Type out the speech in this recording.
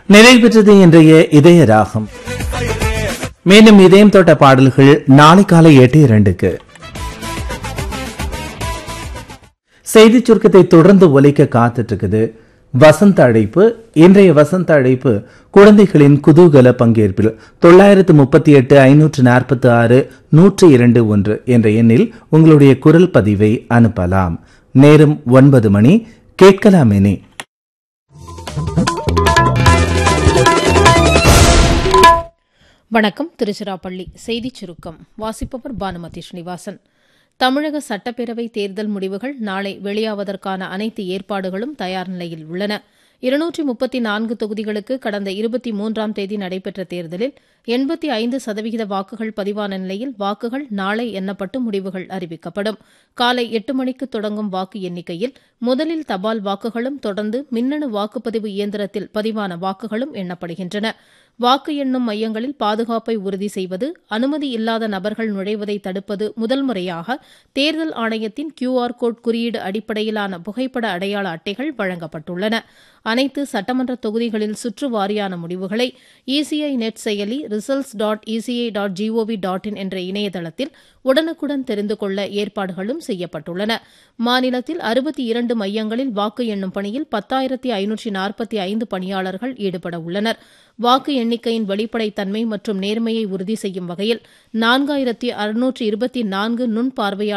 நிறைவு பெற்றது இன்றைய இதய ராகம் மீண்டும் இதயம் தொட்ட பாடல்கள் நாளை காலை எட்டு இரண்டுக்கு செய்திச் சுருக்கத்தை தொடர்ந்து ஒலிக்க காத்துட்டு இருக்குது வசந்த அழைப்பு இன்றைய வசந்த அழைப்பு குழந்தைகளின் குதூகல பங்கேற்பில் தொள்ளாயிரத்து முப்பத்தி எட்டு ஐநூற்று நாற்பத்தி ஆறு நூற்று இரண்டு ஒன்று என்ற எண்ணில் உங்களுடைய குரல் பதிவை அனுப்பலாம் நேரம் ஒன்பது மணி கேட்கலாமேனே வணக்கம் திருச்சிராப்பள்ளி செய்திச் சுருக்கம் வாசிப்பவர் பானுமதி ஸ்ரீனிவாசன் தமிழக சட்டப்பேரவை தேர்தல் முடிவுகள் நாளை வெளியாவதற்கான அனைத்து ஏற்பாடுகளும் தயார் நிலையில் உள்ளன இருநூற்றி முப்பத்தி நான்கு தொகுதிகளுக்கு கடந்த இருபத்தி மூன்றாம் தேதி நடைபெற்ற தேர்தலில் எண்பத்தி ஐந்து சதவிகித வாக்குகள் பதிவான நிலையில் வாக்குகள் நாளை எண்ணப்பட்டு முடிவுகள் அறிவிக்கப்படும் காலை எட்டு மணிக்கு தொடங்கும் வாக்கு எண்ணிக்கையில் முதலில் தபால் வாக்குகளும் தொடர்ந்து மின்னணு வாக்குப்பதிவு இயந்திரத்தில் பதிவான வாக்குகளும் எண்ணப்படுகின்றன வாக்கு எண்ணும் மையங்களில் பாதுகாப்பை உறுதி செய்வது அனுமதி இல்லாத நபர்கள் நுழைவதை தடுப்பது முதல் முறையாக தேர்தல் ஆணையத்தின் கியூஆர் கோட் குறியீடு அடிப்படையிலான புகைப்பட அடையாள அட்டைகள் வழங்கப்பட்டுள்ளன அனைத்து சட்டமன்ற தொகுதிகளில் சுற்று வாரியான முடிவுகளை இசிஐ நெட் செயலி results dot E C I dot G O V dot I N என்ற இணையதளத்தில் உடனுக்குடன் தெரிந்து கொள்ள ஏற்பாடுகளும் செய்யப்பட்டுள்ளன மாநிலத்தில் அறுபத்தி இரண்டு மையங்களில் வாக்கு எண்ணும் பணியில் பத்தாயிரத்தி ஐநூற்றி நாற்பத்தி ஐந்து பணியாளர்கள் ஈடுபட உள்ளனர் வாக்கு எண்ணிக்கையின் வெளிப்படைத்தன்மை மற்றும் நேர்மையை உறுதி செய்யும் வகையில் நான்காயிரத்தி அறுநூற்று இருபத்தி நான்கு நுண் பார்வையாளர்